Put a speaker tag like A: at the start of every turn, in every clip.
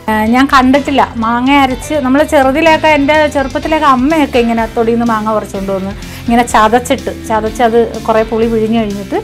A: ആ, ഞാൻ കണ്ടിട്ടില്ല മാങ്ങ അരച്ച് നമ്മൾ ചെറുതിലൊക്കെ എൻ്റെ ചെറുപ്പത്തിലൊക്കെ അമ്മയൊക്കെ ഇങ്ങനെ തൊടിയിൽ നിന്ന് മാങ്ങ പറിച്ചുകൊണ്ട് വന്ന് ഇങ്ങനെ ചതച്ചിട്ട് ചതച്ച് അത് കുറേ പുളി പിഴിഞ്ഞ് കഴിഞ്ഞിട്ട്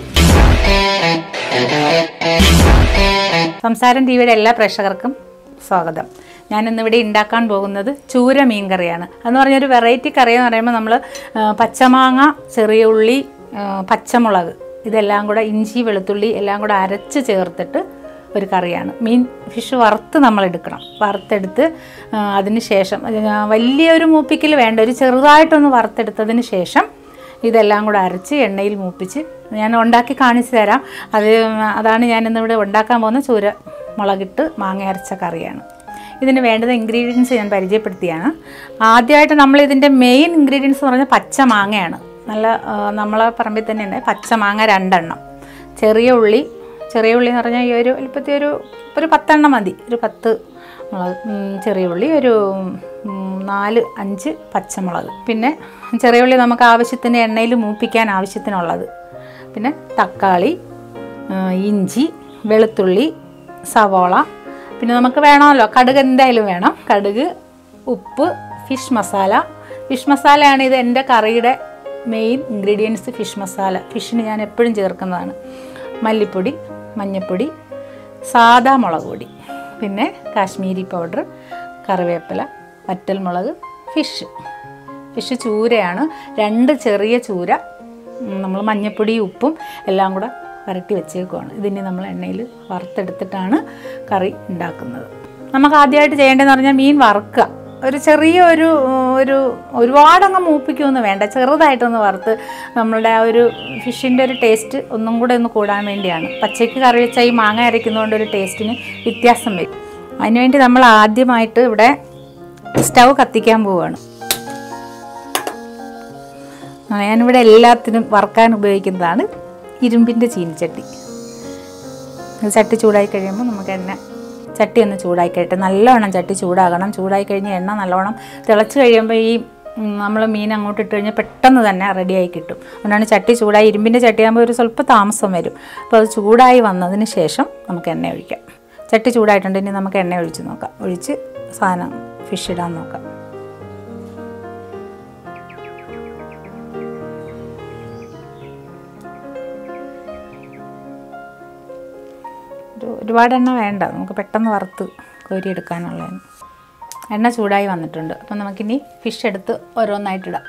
A: സംസാരം ടി വിയുടെ എല്ലാ പ്രേക്ഷകർക്കും സ്വാഗതം ഞാൻ ഇന്നിവിടെ ഉണ്ടാക്കാൻ പോകുന്നത് ചൂര മീൻ കറിയാണ് എന്ന് പറഞ്ഞൊരു വെറൈറ്റി കറി എന്ന് പറയുമ്പോൾ നമ്മൾ പച്ചമാങ്ങ ചെറിയ ഉള്ളി ആ, പച്ചമുളക് ഇതെല്ലാം കൂടെ ഇഞ്ചി വെളുത്തുള്ളി എല്ലാം കൂടെ അരച്ച് ചേർത്തിട്ട് ഒരു കറിയാണ് മീൻ ഫിഷ് വറുത്ത് നമ്മൾ എടുക്കണം വറുത്തെടുത്ത് ആ, അതിന് ശേഷം അത് ഞാൻ വലിയൊരു മൂപ്പിക്കൽ വേണ്ട ഒരു ചെറുതായിട്ടൊന്ന് വറുത്തെടുത്തതിന് ശേഷം ഇതെല്ലാം കൂടെ അരച്ച് എണ്ണയിൽ മൂപ്പിച്ച് ഞാൻ ഉണ്ടാക്കി കാണിച്ചു തരാം അത് അതാണ് ഞാൻ ഇന്നിവിടെ ഉണ്ടാക്കാൻ പോകുന്ന ചൂര മുളകിട്ട് മാങ്ങ അരച്ച കറിയാണ് ഇതിന് വേണ്ടുന്ന ഇൻഗ്രീഡിയൻസ് ഞാൻ പരിചയപ്പെടുത്തിയാണ് ആദ്യമായിട്ട് നമ്മൾ ഇതിൻ്റെ മെയിൻ ഇൻഗ്രീഡിയൻസ് എന്ന് പറഞ്ഞാൽ പച്ച മാങ്ങയാണ് നല്ല ആ, നമ്മളെ പറമ്പിൽ തന്നെ ഉണ്ട് പച്ച മാങ്ങ രണ്ടെണ്ണം ചെറിയ ഉള്ളി ചെറിയ ഉള്ളി എന്ന് പറഞ്ഞാൽ ഈ ഒരു വലുപ്പത്തിൽ ഒരു ഒരു പത്തെണ്ണം മതി ഒരു പത്ത് മുളക് ഉം, ചെറിയ ഉള്ളി ഒരു ഉം, നാല് അഞ്ച് പച്ചമുളക് പിന്നെ ചെറിയ ഉള്ളി നമുക്ക് ആവശ്യത്തിന് എണ്ണയിൽ മൂപ്പിക്കാൻ ആവശ്യത്തിനുള്ളത് പിന്നെ തക്കാളി ആ, ഇഞ്ചി വെളുത്തുള്ളി സവോള പിന്നെ നമുക്ക് വേണമല്ലോ കടുക് എന്തായാലും വേണം കടുക് ഉപ്പ് ഫിഷ് മസാല ഫിഷ് മസാലയാണ് ഇത് എൻ്റെ കറിയുടെ മെയിൻ ഇൻഗ്രീഡിയൻസ് ഫിഷ് മസാല ഫിഷിന് ഞാൻ എപ്പോഴും ചേർക്കുന്നതാണ് മല്ലിപ്പൊടി മഞ്ഞൾപ്പൊടി സാദാ മുളക് പൊടി പിന്നെ കാശ്മീരി പൗഡർ കറിവേപ്പില വറ്റൽമുളക് ഫിഷ് ഫിഷ് ചൂരയാണ് രണ്ട് ചെറിയ ചൂര നമ്മൾ മഞ്ഞൾപ്പൊടി ഉപ്പും എല്ലാം കൂടെ വരട്ടി വെച്ചേക്കുവാണ് ഇതിനെ നമ്മൾ എണ്ണയിൽ വറുത്തെടുത്തിട്ടാണ് കറി ഉണ്ടാക്കുന്നത് നമുക്ക് ആദ്യമായിട്ട് ചെയ്യേണ്ടതെന്ന് പറഞ്ഞാൽ മീൻ വറുക്കുക ഒരു ചെറിയ ഒരു ഒരു ഒരുപാടങ്ങ് മൂപ്പിക്കൊന്നും വേണ്ട ചെറുതായിട്ടൊന്ന് വറുത്ത് നമ്മളുടെ ആ ഒരു ഫിഷിൻ്റെ ഒരു ടേസ്റ്റ് ഒന്നും കൂടെ ഒന്ന് കൂടാൻ വേണ്ടിയാണ് പച്ചയ്ക്ക് കറി വെച്ചാൽ ഈ മാങ്ങ അരയ്ക്കുന്നതുകൊണ്ട് ഒരു ടേസ്റ്റിന് വ്യത്യാസം വരും അതിനുവേണ്ടി നമ്മൾ ആദ്യമായിട്ട് ഇവിടെ സ്റ്റൗ കത്തിക്കാൻ പോവുകയാണ് ആ, ഞാനിവിടെ എല്ലാത്തിനും വറുക്കാൻ ഉപയോഗിക്കുന്നതാണ് ഇരുമ്പിൻ്റെ ചീനിച്ചട്ടി ഇത് ചട്ടി ചൂടായി കഴിയുമ്പോൾ നമുക്ക് എണ്ണ ചട്ടി ഒന്ന് ചൂടായി കഴിയട്ടെ നല്ലവണ്ണം ചട്ടി ചൂടാകണം ചൂടായി കഴിഞ്ഞ് എണ്ണ നല്ലവണ്ണം തിളച്ച് കഴിയുമ്പോൾ ഈ നമ്മൾ മീൻ അങ്ങോട്ട് ഇട്ട് കഴിഞ്ഞാൽ പെട്ടെന്ന് തന്നെ റെഡിയായി കിട്ടും അതുകൊണ്ടാണ് ചട്ടി ചൂടായി ഇരുമ്പിൻ്റെ ചട്ടിയാകുമ്പോൾ ഒരു സ്വല്പം താമസം വരും അപ്പോൾ അത് ചൂടായി വന്നതിന് ശേഷം നമുക്ക് എണ്ണ ഒഴിക്കാം ചട്ടി ചൂടായിട്ടുണ്ട് ഇനി നമുക്ക് എണ്ണ ഒഴിച്ച് നോക്കാം ഒഴിച്ച് സാധനം ഫിഷ് ഇടാൻ നോക്കാം ഒരു ഒരുപാട് എണ്ണ വേണ്ട നമുക്ക് പെട്ടെന്ന് വറുത്ത് കോരിയെടുക്കാനുള്ളതാണ് എണ്ണ ചൂടായി വന്നിട്ടുണ്ട് അപ്പം നമുക്കിനി ഫിഷ് എടുത്ത് ഓരോന്നായിട്ടിടാം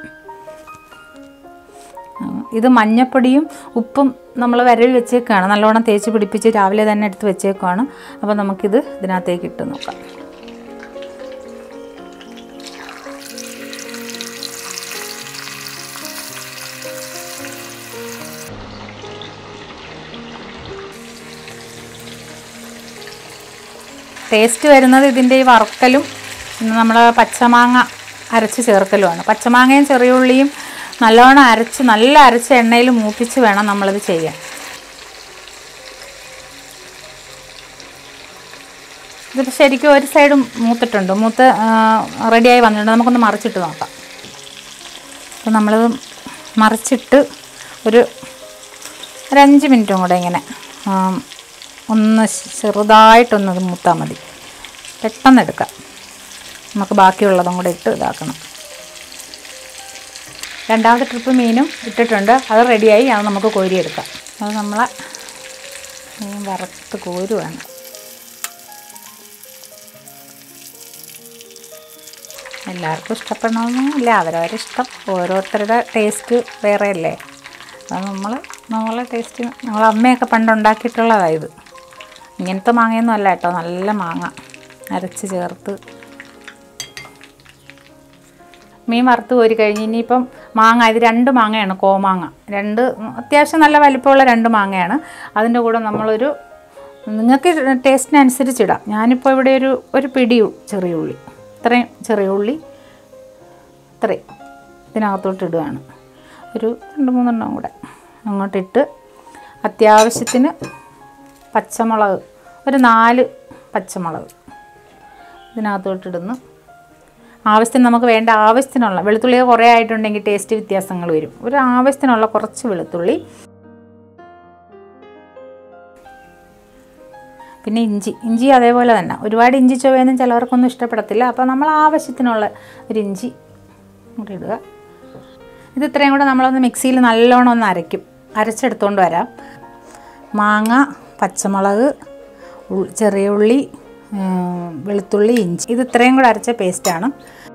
A: ആ, ഇത് മഞ്ഞപ്പൊടിയും ഉപ്പും നമ്മൾ വരവിൽ വെച്ചേക്കാണ് നല്ലോണം തേച്ച് പിടിപ്പിച്ച് രാവിലെ തന്നെ എടുത്ത് വെച്ചേക്കുവാണ് അപ്പോൾ നമുക്കിത് ഇതിനകത്തേക്ക് ഇട്ട് നോക്കാം ടേസ്റ്റ് വരുന്നത് ഇതിൻ്റെ ഈ വറുക്കലും പിന്നെ നമ്മൾ പച്ചമാങ്ങ അരച്ച് ചേർക്കലുമാണ് പച്ചമാങ്ങയും ചെറിയുള്ളിയും നല്ലോണം അരച്ച് നല്ല അരച്ച് എണ്ണയിൽ മൂപ്പിച്ച് വേണം നമ്മളിത് ചെയ്യാൻ ഇതിപ്പോൾ ശരിക്കും ഒരു സൈഡ് മൂത്തിട്ടുണ്ട് മൂത്ത് റെഡിയായി വന്നിട്ടുണ്ട് നമുക്കൊന്ന് മറിച്ചിട്ട് നോക്കാം അപ്പോൾ നമ്മളത് മറിച്ചിട്ട് ഒരു ഒരു അഞ്ച് മിനിറ്റും കൂടെ ഇങ്ങനെ ആ, ഒന്ന് ചെറുതായിട്ടൊന്ന് അത് മൂത്താൽ മതി പെട്ടെന്ന് എടുക്കാം നമുക്ക് ബാക്കിയുള്ളതും കൂടെ ഇട്ട് ഇതാക്കണം രണ്ടാമത്തെ ട്രിപ്പ് മീനും ഇട്ടിട്ടുണ്ട് അത് റെഡിയായി അത് നമുക്ക് കോരിയെടുക്കാം അത് നമ്മളെ മീൻ വറുത്ത് കോരുവാണ് എല്ലാവർക്കും ഇഷ്ടപ്പെടണമെന്നില്ല അവരവരുടെ ഇഷ്ടം ഓരോരുത്തരുടെ ടേസ്റ്റ് വേറെ അല്ലേ അത് നമ്മൾ നമ്മളെ ടേസ്റ്റ് നമ്മളെ അമ്മയൊക്കെ പണ്ട് ഉണ്ടാക്കിയിട്ടുള്ളതാണ് ഇത് ഇങ്ങനത്തെ മാങ്ങയൊന്നും അല്ല കേട്ടോ നല്ല മാങ്ങ അരച്ച് ചേർത്ത് മീൻ വറുത്ത് കോരി കഴിഞ്ഞ് ഇനിയിപ്പം മാങ്ങ ഇത് രണ്ട് മാങ്ങയാണ് കോമാങ്ങ രണ്ട് അത്യാവശ്യം നല്ല വലിപ്പമുള്ള രണ്ട് മാങ്ങയാണ് അതിൻ്റെ കൂടെ നമ്മളൊരു നിങ്ങൾക്ക് ടേസ്റ്റിനനുസരിച്ചിടാം ഞാനിപ്പോൾ ഇവിടെ ഒരു ഒരു പിടി ചെറിയ ഉള്ളി ഇത്രയും ചെറിയ ഉള്ളി ഇത്രയും ഇതിനകത്തോട്ട് ഇടുകയാണ് ഒരു രണ്ട് മൂന്നെണ്ണം കൂടെ അങ്ങോട്ടിട്ട് അത്യാവശ്യത്തിന് പച്ചമുളക് ഒരു നാല് പച്ചമുളക് ഇതിനകത്തോട്ട് ഇടുന്നു ആവശ്യത്തിന് നമുക്ക് വേണ്ട ആവശ്യത്തിനുള്ള വെളുത്തുള്ളി കുറേ ആയിട്ടുണ്ടെങ്കിൽ ടേസ്റ്റ് വ്യത്യാസങ്ങൾ വരും ഒരു ആവശ്യത്തിനുള്ള കുറച്ച് വെളുത്തുള്ളി പിന്നെ ഇഞ്ചി ഇഞ്ചി അതേപോലെ തന്നെ ഒരുപാട് ഇഞ്ചി ചുവയൊന്നും ചിലവർക്കൊന്നും ഇഷ്ടപ്പെടത്തില്ല അപ്പോൾ നമ്മൾ ആവശ്യത്തിനുള്ള ഒരു ഇഞ്ചി കൂടി ഇടുക ഇത് ഇത്രയും കൂടെ നമ്മളൊന്ന് മിക്സിയിൽ നല്ലോണം ഒന്ന് അരയ്ക്കും അരച്ചെടുത്തുകൊണ്ട് വരാം മാങ്ങ പച്ചമുളക് ഉൾ- ചെറിയ ഉള്ളി ഉം, വെളുത്തുള്ളി ഇഞ്ചി ഇത് ഇത്രയും കൂടെ അരച്ച പേസ്റ്റാണ്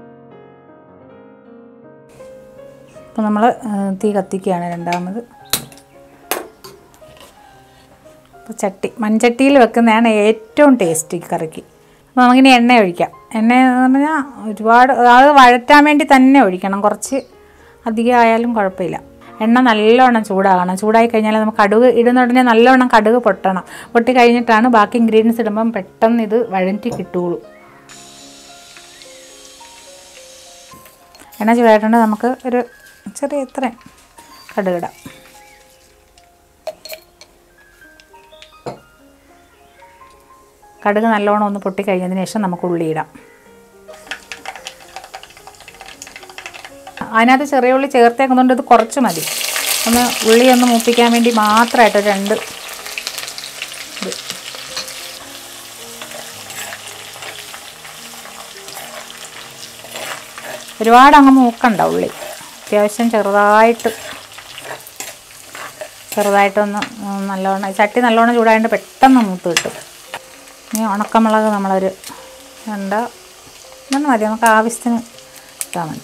A: അപ്പോൾ നമ്മൾ തീ കത്തിക്കുകയാണ് രണ്ടാമത് അപ്പോൾ ചട്ടി മൺചട്ടിയിൽ വെക്കുന്നതാണ് ഏറ്റവും ടേസ്റ്റ് ഈ കറിക്ക് അപ്പോൾ നമുക്കിനി എണ്ണ ഒഴിക്കാം എണ്ണ എന്ന് പറഞ്ഞാൽ ഒരുപാട് അത് വഴറ്റാൻ വേണ്ടി തന്നെ ഒഴിക്കണം കുറച്ച് അധികം ആയാലും കുഴപ്പമില്ല എണ്ണ നല്ലോണം ചൂടാകണം ചൂടായി കഴിഞ്ഞാൽ നമുക്ക് കടുക് ഇടുന്ന ഉടനെ നല്ലോണം കടുക് പൊട്ടണം പൊട്ടി കഴിഞ്ഞിട്ടാണ് ബാക്കി ഇൻഗ്രീഡിയൻസ് ഇടുമ്പം പെട്ടെന്ന് ഇത് വഴറ്റി കിട്ടുകയുള്ളൂ എണ്ണ ചൂടായിട്ടുണ്ട് നമുക്ക് ഒരു ചെറിയ ഇത്രയും കടുകിടാം കടുക് നല്ലോണം ഒന്ന് പൊട്ടിക്കഴിഞ്ഞതിന് ശേഷം നമുക്ക് ഉള്ളി ഇടാം അതിനകത്ത് ചെറിയ ഉള്ളി ചേർത്തേക്കുന്നതുകൊണ്ട് ഇത് കുറച്ച് മതി ഒന്ന് ഉള്ളി ഒന്ന് മൂപ്പിക്കാൻ വേണ്ടി മാത്രമായിട്ട് ഒരു രണ്ട് ഇത് ഒരുപാട് അങ്ങ് മൂക്കണ്ട ഉള്ളി അത്യാവശ്യം ചെറുതായിട്ട് ചെറുതായിട്ടൊന്ന് ഉം, നല്ലോണം ചട്ടി നല്ലോണം ചൂടായതുകൊണ്ട് പെട്ടെന്ന് മൂത്ത് കിട്ടും ഇനി ഉണക്കമുളക് നമ്മളൊരു രണ്ട് ഇതൊന്നും മതി നമുക്ക് ആവശ്യത്തിന് ഇട്ടാൽ മതി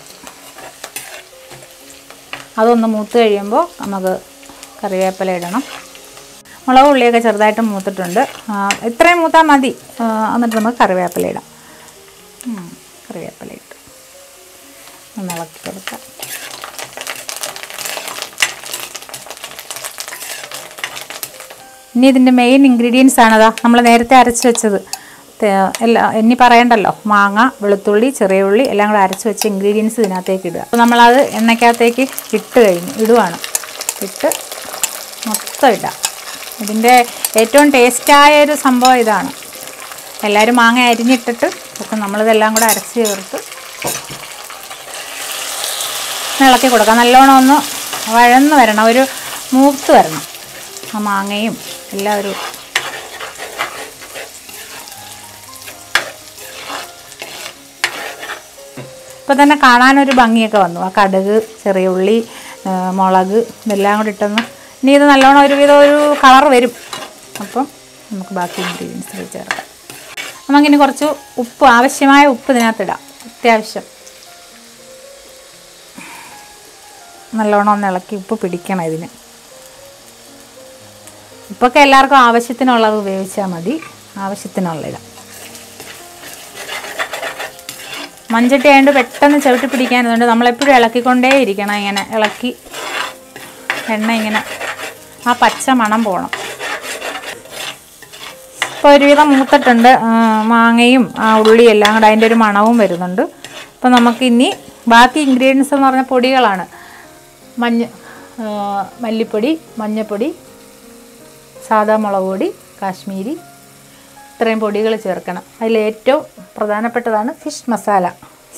A: അതൊന്ന് മൂത്ത് കഴിയുമ്പോൾ നമുക്ക് കറിവേപ്പില ഇടണം മുളക് ഉള്ളിയൊക്കെ ചെറുതായിട്ട് മൂത്തിട്ടുണ്ട് ആ, ഇത്രയും മൂത്താൽ മതി ആ, എന്നിട്ട് നമുക്ക് കറിവേപ്പില ഇടാം ഉം, കറിവേപ്പില ഇട്ട് ഒന്ന് ഇളക്കി കൊടുക്കാം ഇനി ഇതിൻ്റെ മെയിൻ ഇൻഗ്രീഡിയൻസ് ആണതാ നമ്മൾ നേരത്തെ അരച്ച് വെച്ചത് തേ- എല്ലാ ഇനി പറയണ്ടല്ലോ മാങ്ങ വെളുത്തുള്ളി ചെറിയ ഉള്ളി എല്ലാം കൂടെ അരച്ച് വെച്ച ഇൻഗ്രീഡിയൻസ് ഇതിനകത്തേക്ക് ഇടുക അപ്പോൾ നമ്മളത് എണ്ണയ്ക്കകത്തേക്ക് ഇട്ട് കഴിഞ്ഞു ഇടുവാണ് ഇട്ട് മൊത്തം ഇടാം ഇതിൻ്റെ ഏറ്റവും ടേസ്റ്റായ ഒരു സംഭവം ഇതാണ് എല്ലാവരും മാങ്ങ അരിഞ്ഞിട്ടിട്ട് അപ്പം നമ്മളിതെല്ലാം കൂടെ അരച്ച് ചേർത്ത് ഒന്ന് ഇളക്കി കൊടുക്കാം നല്ലോണം ഒന്ന് വഴന്ന് വരണം ഒരു മൂത്ത് വരണം ആ മാങ്ങയും എല്ലാം ഒരു ഇപ്പം തന്നെ കാണാനൊരു ഭംഗിയൊക്കെ വന്നു ആ കടുക് ചെറിയ ഉള്ളി ആ, മുളക് ഇതെല്ലാം കൂടി ഇട്ടൊന്ന് ഇനി ഇത് നല്ലോണം ഒരുവിധം ഒരു കളർ വരും അപ്പം നമുക്ക് ബാക്കി ഇൻഗ്രീഡിയൻസ് ചേർക്കാം നമുക്കിനി കുറച്ച് ഉപ്പ് ആവശ്യമായ ഉപ്പ് ഇതിനകത്തിടാം അത്യാവശ്യം നല്ലോണം ഒന്ന് ഇളക്കി ഉപ്പ് പിടിക്കണം ഇതിന് ഉപ്പൊക്കെ എല്ലാവർക്കും ആവശ്യത്തിനുള്ളത് ഉപയോഗിച്ചാൽ മതി ആവശ്യത്തിനുള്ള ഇടാം മൺചട്ടി ആയതുകൊണ്ട് പെട്ടെന്ന് ചവിട്ടി പിടിക്കാനുണ്ട് നമ്മളെപ്പോഴും ഇളക്കിക്കൊണ്ടേ ഇരിക്കണം ഇങ്ങനെ ഇളക്കി എണ്ണ ഇങ്ങനെ ആ പച്ച മണം പോകണം ഇപ്പോൾ ഒരുവിധം മൂത്തിട്ടുണ്ട് ആ, മാങ്ങയും ആ ഉള്ളിയും എല്ലാം കൂടെ അതിൻ്റെ ഒരു മണവും വരുന്നുണ്ട് അപ്പോൾ നമുക്കിനി ബാക്കി ഇൻഗ്രീഡിയൻസ് എന്ന് പറഞ്ഞ പൊടികളാണ് മഞ്ഞ ആ, മല്ലിപ്പൊടി മഞ്ഞൾപ്പൊടി സാദാ മുളക് പൊടി കാശ്മീരി ഇത്രയും പൊടികൾ ചേർക്കണം അതിലേറ്റവും പ്രധാനപ്പെട്ടതാണ് ഫിഷ് മസാല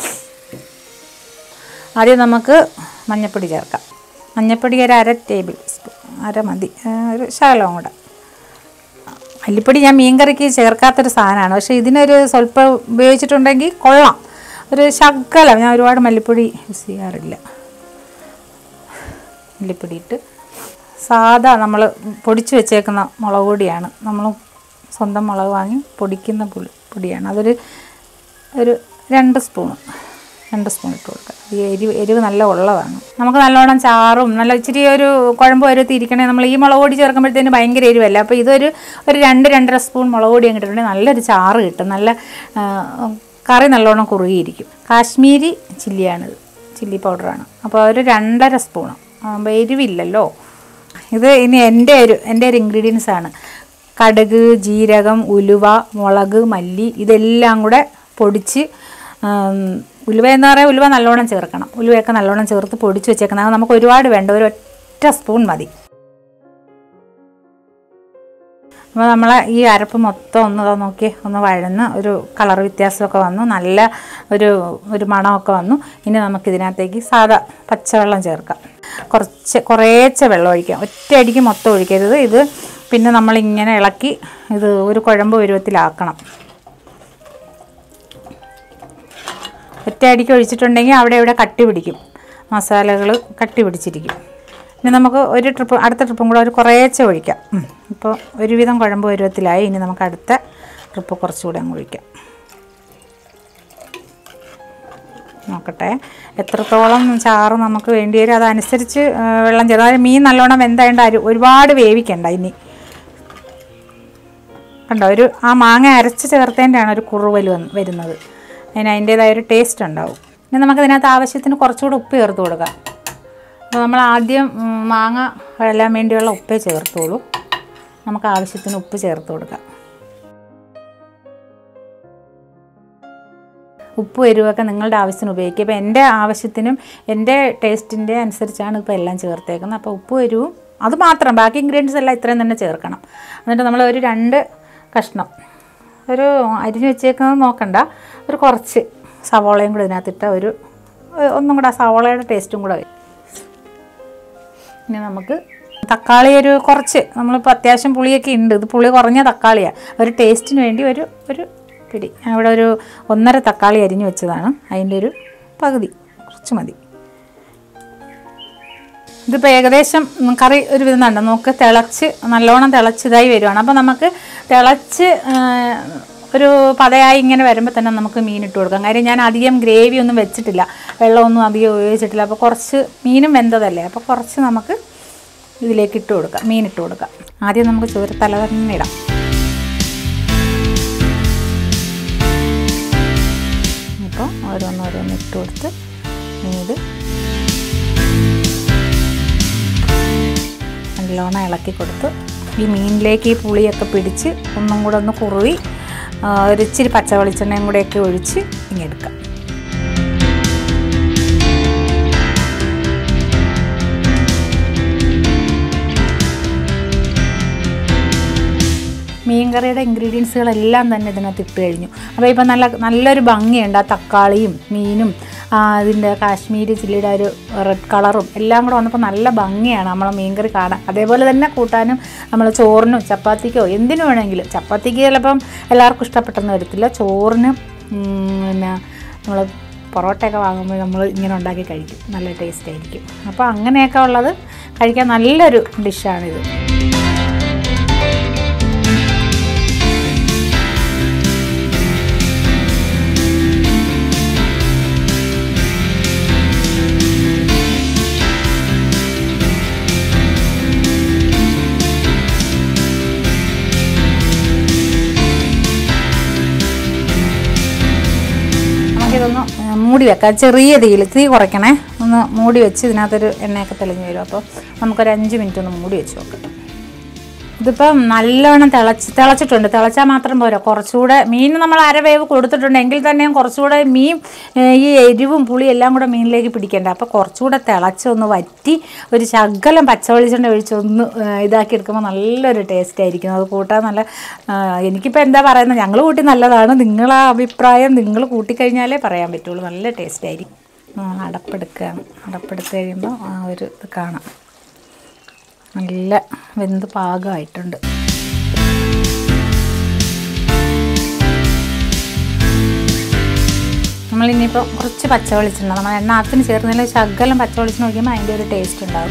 A: ആദ്യം നമുക്ക് മഞ്ഞൾപ്പൊടി ചേർക്കാം മഞ്ഞൾപ്പൊടി ഒരു അര ടേബിൾ സ്പൂൺ അര മതി ആ, ഒരു ശകലവും കൂടെ മല്ലിപ്പൊടി ഞാൻ മീൻകറിക്ക് ചേർക്കാത്തൊരു സാധനമാണ് പക്ഷേ ഇതിനൊരു സ്വല്പം ഉപയോഗിച്ചിട്ടുണ്ടെങ്കിൽ കൊള്ളാം ഒരു ശകലം ഞാൻ ഒരുപാട് മല്ലിപ്പൊടി യൂസ് ചെയ്യാറില്ല മല്ലിപ്പൊടി ഇട്ട് സാധാ നമ്മൾ പൊടിച്ച് വെച്ചേക്കുന്ന മുളക് പൊടിയാണ് നമ്മൾ സ്വന്തം മുളക് വാങ്ങി പൊടിക്കുന്ന പുളി പൊടിയാണ് അതൊരു ഒരു രണ്ട് സ്പൂൺ രണ്ട് സ്പൂൺ ഇട്ട് കൊടുക്കുക ഈ എരിവ് എരിവ് നല്ല ഉള്ളതാണ് നമുക്ക് നല്ലോണം ചാറും നല്ല ഇച്ചിരി ഒരു കുഴമ്പ് വരുത്തി ഇരിക്കണേ നമ്മൾ ഈ മുളക് പൊടി ചേർക്കുമ്പോഴത്തേന് ഭയങ്കര എരിവല്ല അപ്പോൾ ഇതൊരു ഒരു രണ്ട് രണ്ടര സ്പൂൺ മുളക് പൊടി കിട്ടിയിട്ടുണ്ടെങ്കിൽ നല്ലൊരു ചാറ് കിട്ടും നല്ല ആ, കറി നല്ലോണം കുറുകിയിരിക്കും കാശ്മീരി ചില്ലിയാണിത് ചില്ലി പൗഡറാണ് അപ്പോൾ ഒരു രണ്ടര സ്പൂണ് അപ്പോൾ എരിവില്ലല്ലോ ഇത് ഇനി എൻ്റെ ഒരു എൻ്റെ ഒരു ഇൻഗ്രീഡിയൻസ് ആണ് കടുക് ജീരകം ഉലുവ മുളക് മല്ലി ഇതെല്ലാം കൂടെ പൊടിച്ച് ആം, ഉലുവ എന്ന് പറയുക ഉലുവ നല്ലോണം ചേർക്കണം ഉലുവയൊക്കെ നല്ലോണം ചേർത്ത് പൊടിച്ച് വെച്ചേക്കണം അത് നമുക്ക് ഒരുപാട് വേണ്ട ഒരു ഒറ്റ സ്പൂൺ മതി അപ്പോൾ നമ്മൾ ഈ അരപ്പ് മൊത്തം ഒന്ന് ദാ നോക്കി ഒന്ന് വഴന്ന് ഒരു കളർ വ്യത്യാസമൊക്കെ വന്നു നല്ല ഒരു ഒരു മണമൊക്കെ വന്നു ഇനി നമുക്കിതിനകത്തേക്ക് സാദാ പച്ചവെള്ളം ചേർക്കാം കുറച്ച് കുറേശ്ശെ വെള്ളം ഒഴിക്കാം ഒറ്റയടിക്ക് മൊത്തം ഒഴിക്കരുത് ഇത് പിന്നെ നമ്മളിങ്ങനെ ഇളക്കി ഇത് ഒരു കുഴമ്പ് പരുവത്തിലാക്കണം ഒറ്റയടിക്ക് ഒഴിച്ചിട്ടുണ്ടെങ്കിൽ അവിടെ ഇവിടെ കട്ടി പിടിക്കും മസാലകൾ കട്ടി പിടിച്ചിരിക്കും ഇനി നമുക്ക് ഒരു ട്രിപ്പ് അടുത്ത ട്രിപ്പും കൂടെ ഒരു കുറേശ്ശെ ഒഴിക്കാം ഉം. ഇപ്പോൾ ഒരുവിധം കുഴമ്പ് പരുവത്തിലായി ഇനി നമുക്ക് അടുത്ത ട്രിപ്പ് കുറച്ചുകൂടെ അങ്ങ് ഒഴിക്കാം നോക്കട്ടെ എത്രത്തോളം ചാറ് നമുക്ക് വേണ്ടി വരും അതനുസരിച്ച് ആ, വെള്ളം ചേർത്ത് അതായത് മീൻ നല്ലോണം വെന്തായതുകൊണ്ട് അരി ഒരുപാട് വേവിക്കണ്ട ഇനി കണ്ടോ ഒരു ആ മാങ്ങ അരച്ച് ചേർത്തതിൻ്റെയാണ് ഒരു കുറുവൽ വന്ന് വരുന്നത് അതിന് അതിൻ്റേതായ ഒരു ടേസ്റ്റ് ഉണ്ടാവും ഇനി നമുക്ക് ഇതിനകത്ത് ആവശ്യത്തിന് കുറച്ചുകൂടെ ഉപ്പ് ചേർത്ത് കൊടുക്കാം അപ്പോൾ നമ്മൾ ആദ്യം ഉം, മാങ്ങ വെള്ളാൻ വേണ്ടിയുള്ള ഉപ്പേ ചേർത്തോളൂ നമുക്ക് ആവശ്യത്തിന് ഉപ്പ് ചേർത്ത് കൊടുക്കാം ഉപ്പ് എരിവൊക്കെ നിങ്ങളുടെ ആവശ്യത്തിന് ഉപയോഗിക്കുക ഇപ്പോൾ എൻ്റെ ആവശ്യത്തിനും എൻ്റെ ടേസ്റ്റിൻ്റെ അനുസരിച്ചാണ് ഇപ്പോൾ എല്ലാം ചേർത്തേക്കുന്നത് അപ്പോൾ ഉപ്പ് എരിവും അത് മാത്രം ബാക്കി ഇൻഗ്രീഡിയൻസ് എല്ലാം ഇത്രയും തന്നെ ചേർക്കണം എന്നിട്ട് നമ്മൾ ഒരു രണ്ട് കഷ്ണം ഒരു അരിഞ്ഞ് വെച്ചേക്കുന്നത് നോക്കണ്ട ഒരു കുറച്ച് സവോളയും കൂടി ഇതിനകത്തിട്ട ഒരു ഒന്നും കൂടെ ആ സവോളയുടെ ടേസ്റ്റും കൂടെ വരും ഇനി നമുക്ക് തക്കാളി ഒരു കുറച്ച് നമ്മളിപ്പോൾ അത്യാവശ്യം പുളിയൊക്കെ ഉണ്ട് ഇത് പുളി കുറഞ്ഞ തക്കാളിയാണ് ഒരു ടേസ്റ്റിന് വേണ്ടി ഒരു ഒരു പിടി ഞാൻ ഇവിടെ ഒരു ഒന്നര തക്കാളി അരിഞ്ഞു വെച്ചതാണ് അതിൻ്റെ ഒരു പകുതി കുറച്ച് മതി ഇതിപ്പോൾ ഏകദേശം ഉം, കറി ഒരു വിധം കണ്ടോ നമുക്ക് തിളച്ച് നല്ലോണം തിളച്ച് ഇതായി വരുവാണ് അപ്പോൾ നമുക്ക് തിളച്ച് ആ, ഒരു പതയായി ഇങ്ങനെ വരുമ്പോൾ തന്നെ നമുക്ക് മീൻ ഇട്ട് കൊടുക്കാം കാര്യം ഞാൻ അധികം ഗ്രേവി ഒന്നും വെച്ചിട്ടില്ല വെള്ളമൊന്നും അധികം ഉപയോഗിച്ചിട്ടില്ല അപ്പോൾ കുറച്ച് മീനും വെന്തതല്ലേ അപ്പോൾ കുറച്ച് നമുക്ക് ഇതിലേക്ക് ഇട്ട് കൊടുക്കാം മീൻ ഇട്ട് കൊടുക്കാം ആദ്യം നമുക്ക് ചോര തല തന്നെ ഇടാം ഇപ്പോൾ ഓരോന്നോരോന്ന് ഇട്ട് കൊടുത്ത് ഇത് നല്ലോണം ഇളക്കി കൊടുത്ത് ഈ മീനിലേക്ക് ഈ പുളിയൊക്കെ പിടിച്ച് ഒന്നും കൂടെ ഒന്ന് കുറുവി ആ, ഒരു ഇച്ചിരി പച്ച വെളിച്ചെണ്ണയും കൂടെയൊക്കെ ഒഴിച്ച് ഇങ്ങെടുക്കാം മീൻകറിയുടെ ഇൻഗ്രീഡിയൻസുകളെല്ലാം തന്നെ ഇതിനകത്ത് ഇട്ട് കഴിഞ്ഞു അപ്പോൾ ഇപ്പം നല്ല നല്ലൊരു ഭംഗിയുണ്ട് ആ തക്കാളിയും മീനും ആ, അതിൻ്റെ കാശ്മീരി ചില്ലിയുടെ ഒരു റെഡ് കളറും എല്ലാം കൂടെ വന്നപ്പോൾ നല്ല ഭംഗിയാണ് നമ്മളെ മീൻകറി കാണാൻ അതേപോലെ തന്നെ കൂട്ടാനും നമ്മൾ ചോറിനും ചപ്പാത്തിക്കോ എന്തിനു വേണമെങ്കിലും ചപ്പാത്തിക്ക് ചിലപ്പം എല്ലാവർക്കും ഇഷ്ടപ്പെട്ടെന്ന് വരത്തില്ല ചോറിനും ഉം, പിന്നെ നമ്മൾ പൊറോട്ടയൊക്കെ വാങ്ങുമ്പോൾ നമ്മൾ ഇങ്ങനെ ഉണ്ടാക്കി കഴിക്കും നല്ല ടേസ്റ്റ് ആയിരിക്കും അപ്പോൾ അങ്ങനെയൊക്കെ ഉള്ളത് കഴിക്കാൻ നല്ലൊരു ഡിഷാണിത് നമുക്കിതൊന്ന് ആ, മൂടി വെക്കാം ചെറിയ തീയിൽ തീ കുറയ്ക്കണേ ഒന്ന് മൂടി വെച്ച് ഇതിനകത്തൊരു എണ്ണയൊക്കെ തെളിഞ്ഞ് വരും അപ്പോൾ നമുക്കൊരു അഞ്ച് മിനിറ്റ് ഒന്ന് മൂടി വെച്ച് നോക്കാം ഇതിപ്പം നല്ലവണ്ണം തിളച്ച് തിളച്ചിട്ടുണ്ട് തിളച്ചാൽ മാത്രം പോരാ കുറച്ചുകൂടെ മീൻ നമ്മൾ അരവേവ് കൊടുത്തിട്ടുണ്ട് എങ്കിൽ തന്നെയും കുറച്ചുകൂടെ മീൻ ഏ, ഈ എരിവും പുളിയും എല്ലാം കൂടെ മീനിലേക്ക് പിടിക്കേണ്ട അപ്പോൾ കുറച്ചുകൂടെ തിളച്ച് ഒന്ന് വറ്റി ഒരു ശകലം പച്ചവെളിച്ചെണ്ണ ഒഴിച്ച് ഒന്ന് ഏ, ഇതാക്കി എടുക്കുമ്പോൾ നല്ലൊരു ടേസ്റ്റ് ആയിരിക്കും അത് കൂട്ടാൻ നല്ല ആ, എനിക്കിപ്പോൾ എന്താ പറയുന്നത് ഞങ്ങൾ കൂട്ടി നല്ലതാണ് നിങ്ങളെ അഭിപ്രായം നിങ്ങൾ കൂട്ടിക്കഴിഞ്ഞാലേ പറയാൻ പറ്റുള്ളൂ നല്ല ടേസ്റ്റ് ആയിരിക്കും ആ, അടപ്പെടുക്കുകയാണ് അടപ്പെടുത്ത് കഴിയുമ്പോൾ ആ ഒരു ഇത് കാണാം നല്ല വെന്ത് പാകമായിട്ടുണ്ട് നമ്മളിനിയിപ്പോൾ കുറച്ച് പച്ച വെളിച്ചെണ്ണ നമ്മൾ എണ്ണ ആത്തിന് ചേർന്നതിൽ ശകലം പച്ച വെളിച്ചെണ്ണ ഒഴിക്കുമ്പോൾ അതിൻ്റെ ഒരു ടേസ്റ്റ് ഉണ്ടാകും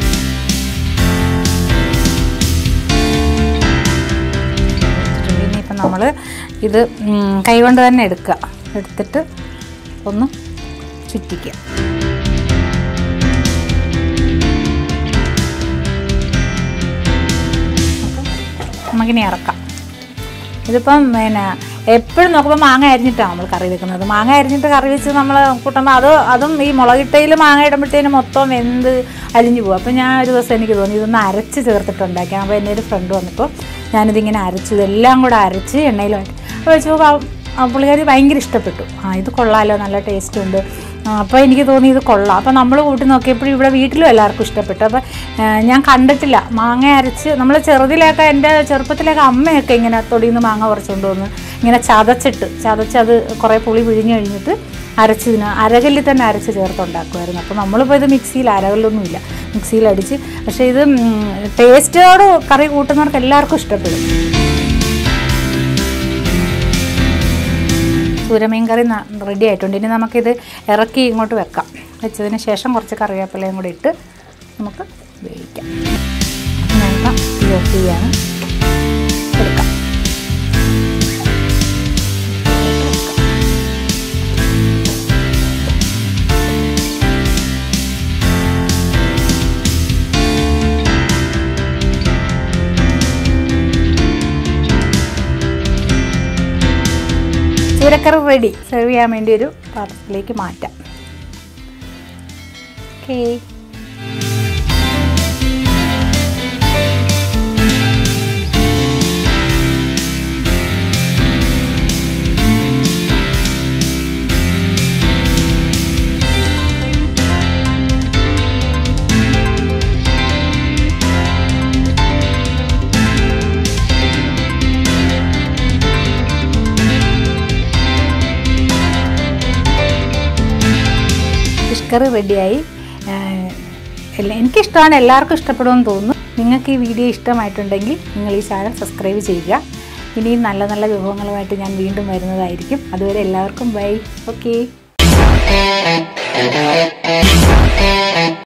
A: ഇനിയിപ്പം നമ്മൾ ഇത് ഉം, കൈകൊണ്ട് തന്നെ എടുക്കുക എടുത്തിട്ട് ഒന്ന് ചുറ്റിക്കുക നമുക്കിനി ഇറക്കാം ഇതിപ്പം പിന്നെ എപ്പോഴും നോക്കുമ്പോൾ മാങ്ങ അരിഞ്ഞിട്ടാണ് നമ്മൾ കറി വെക്കുന്നത് മാങ്ങ അരിഞ്ഞിട്ട് കറി വെച്ച് നമ്മൾ കൂട്ടുമ്പോൾ അത് അതും ഈ മുളകിട്ടയിൽ മാങ്ങ ഇടുമ്പോഴത്തേനും മൊത്തം വെന്ത് അലിഞ്ഞു പോകും അപ്പോൾ ഞാൻ ഒരു ദിവസം എനിക്ക് തോന്നി ഇതൊന്ന് അരച്ച് ചേർത്തിട്ടുണ്ടാക്കി അപ്പോൾ എൻ്റെ ഒരു ഫ്രണ്ട് വന്നപ്പോൾ ഞാനിതിങ്ങനെ അരച്ചു ഇതെല്ലാം കൂടെ അരച്ച് എണ്ണയിൽ അപ്പോൾ വെച്ച് നോക്കാം ആ പുള്ളിക്കാരി ഭയങ്കര ഇഷ്ടപ്പെട്ടു ആ ഇത് കൊള്ളാലോ നല്ല ടേസ്റ്റ് ഉണ്ട് അപ്പോൾ എനിക്ക് തോന്നി ഇത് കൊള്ളാം അപ്പോൾ നമ്മൾ കൂട്ടി നോക്കിയപ്പോഴും ഇവിടെ വീട്ടിലും എല്ലാവർക്കും ഇഷ്ടപ്പെട്ടു അപ്പോൾ ഞാൻ കണ്ടിട്ടില്ല മാങ്ങ അരച്ച് നമ്മൾ ചെറുതിലൊക്കെ എൻ്റെ ചെറുപ്പത്തിലൊക്കെ അമ്മയൊക്കെ ഇങ്ങനെ തൊടിയിൽ നിന്ന് മാങ്ങ പറിച്ചുകൊണ്ട് വന്ന് ഇങ്ങനെ ചതച്ചിട്ട് ചതച്ചത് കുറേ പുളി പിഴിഞ്ഞ് കഴിഞ്ഞിട്ട് അരച്ചതിന് അരകല്ലിൽ തന്നെ അരച്ച് ചേർത്തുണ്ടാക്കുമായിരുന്നു അപ്പോൾ നമ്മളിപ്പോൾ ഇത് മിക്സിയിൽ അരകല്ലൊന്നുമില്ല മിക്സിയിൽ അടിച്ച് പക്ഷേ ഇത് ടേസ്റ്റോട് കറി കൂട്ടുന്നവർക്ക് എല്ലാവർക്കും ഇഷ്ടപ്പെടും ചൂരമീൻ കറി റെഡി ആയിട്ടുണ്ട് ഇനി നമുക്കിത് ഇറക്കി ഇങ്ങോട്ട് വെക്കാം വെച്ചതിന് ശേഷം കുറച്ച് കറിവേപ്പിലയും കൂടി ഇട്ട് നമുക്ക് വേവിക്കാം വേണ്ട തീ ഓഫ് ചെയ്യാണ് എടുക്കാം ചൂരക്കറി റെഡി സെർവ് ചെയ്യാൻ വേണ്ടി ഒരു പാത്രത്തിലേക്ക് മാറ്റാം ഓക്കേ ഫിഷ് കറി റെഡിയായി എല്ലാം എനിക്കിഷ്ടമാണ് എല്ലാവർക്കും ഇഷ്ടപ്പെടുമെന്ന് തോന്നുന്നു നിങ്ങൾക്ക് ഈ വീഡിയോ ഇഷ്ടമായിട്ടുണ്ടെങ്കിൽ നിങ്ങൾ ഈ ചാനൽ സബ്സ്ക്രൈബ് ചെയ്യുക ഇനിയും നല്ല നല്ല വിഭവങ്ങളുമായിട്ട് ഞാൻ വീണ്ടും വരുന്നതായിരിക്കും അതുവരെ എല്ലാവർക്കും ബൈ ഓക്കേ